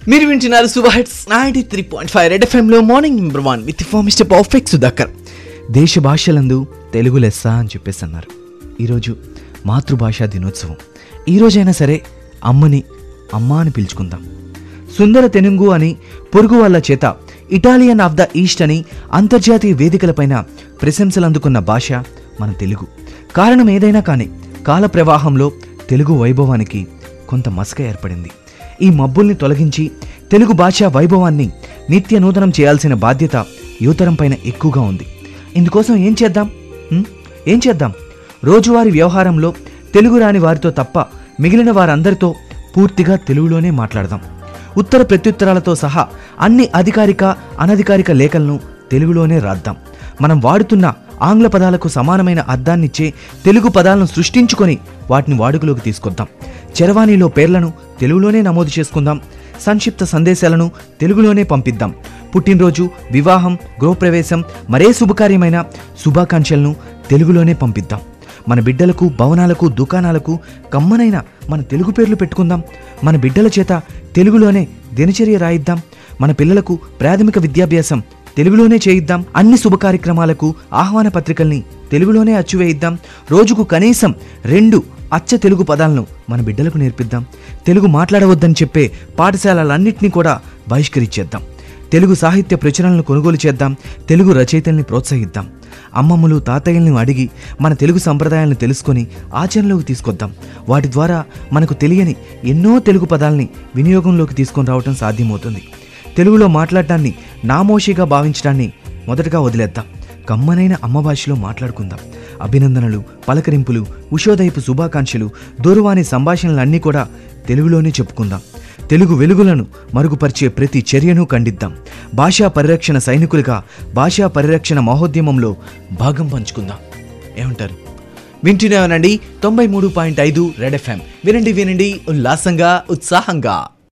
మీరు వింటున్నారు super hits ninety three point five red ఎఫ్ఎంలో morning number one with for mister perfect Sudhakar దేశ భాషలందు తెలుగు లెస్స అని చెప్పేసి అన్నారు ఈరోజు మాతృభాషా దినోత్సవం ఈ రోజైనా సరే అమ్మని అమ్మ అని పిలుచుకుందాం సుందర తెనుగు అని పొరుగు వాళ్ళ చేత ఇటాలియన్ ఆఫ్ ద ఈస్ట్ అని అంతర్జాతీయ వేదికలపైన ప్రశంసలు అందుకున్న భాష మన తెలుగు కారణం ఏదైనా కానీ కాల ప్రవాహంలో తెలుగు వైభవానికి కొంత మసక ఏర్పడింది ఈ మబ్బుల్ని తొలగించి తెలుగు భాష వైభవాన్ని నిత్య నూతనం చేయాల్సిన బాధ్యత యువతరం పైన ఎక్కువగా ఉంది ఇందుకోసం ఏం చేద్దాం ఉం? ఏం చేద్దాం రోజువారీ వ్యవహారంలో తెలుగు రాని వారితో తప్ప మిగిలిన వారందరితో పూర్తిగా తెలుగులోనే మాట్లాడదాం ఉత్తర ప్రత్యుత్తరాలతో సహా అన్ని అధికారిక అనధికారిక లేఖలను తెలుగులోనే రాద్దాం మనం వాడుతున్న ఆంగ్ల పదాలకు సమానమైన అర్థాన్నిచ్చే తెలుగు పదాలను సృష్టించుకొని వాటిని వాడుకలోకి తీసుకొద్దాం చరవాణిలో పేర్లను తెలుగులోనే నమోదు చేసుకుందాం సంక్షిప్త సందేశాలను తెలుగులోనే పంపిద్దాం పుట్టినరోజు వివాహం గృహప్రవేశం మరే శుభకార్యమైన శుభాకాంక్షలను తెలుగులోనే పంపిద్దాం మన బిడ్డలకు భవనాలకు దుకాణాలకు కమ్మనైన మన తెలుగు పేర్లు పెట్టుకుందాం మన బిడ్డల చేత తెలుగులోనే దినచర్య రాయిద్దాం మన పిల్లలకు ప్రాథమిక విద్యాభ్యాసం తెలుగులోనే చేయిద్దాం అన్ని శుభ కార్యక్రమాలకు ఆహ్వాన పత్రికల్ని తెలుగులోనే అచ్చువేయిద్దాం రోజుకు కనీసం రెండు అచ్చ తెలుగు పదాలను మన బిడ్డలకు నేర్పిద్దాం తెలుగు మాట్లాడవద్దని చెప్పే పాఠశాలలన్నింటినీ కూడా బహిష్కరించేద్దాం తెలుగు సాహిత్య ప్రచురణలను కొనుగోలు చేద్దాం తెలుగు రచయితల్ని ప్రోత్సహిద్దాం అమ్మమ్మలు తాతయ్యలను అడిగి మన తెలుగు సంప్రదాయాలను తెలుసుకొని ఆచరణలోకి తీసుకొద్దాం వాటి ద్వారా మనకు తెలియని ఎన్నో తెలుగు పదాలని వినియోగంలోకి తీసుకొని రావటం సాధ్యమవుతుంది తెలుగులో మాట్లాడటాన్ని నామోషిగా భావించడాన్ని మొదటగా వదిలేద్దాం కమ్మనైన అమ్మ భాషలో మాట్లాడుకుందాం అభినందనలు పలకరింపులు ఉషోదయపు శుభాకాంక్షలు దూరవాణి సంభాషణలన్నీ కూడా తెలుగులోనే చెప్పుకుందాం తెలుగు వెలుగులను మరుగుపరిచే ప్రతి చర్యను ఖండిద్దాం భాషా పరిరక్షణ సైనికులుగా భాషా పరిరక్షణ మహోద్యమంలో భాగం పంచుకుందాం ఏమంటారు వింటూనే ఉనండి తొంభై మూడు పాయింట్ ఐదు రెడ్ ఎఫ్ఎం వినండి వినండి ఉల్లాసంగా ఉత్సాహంగా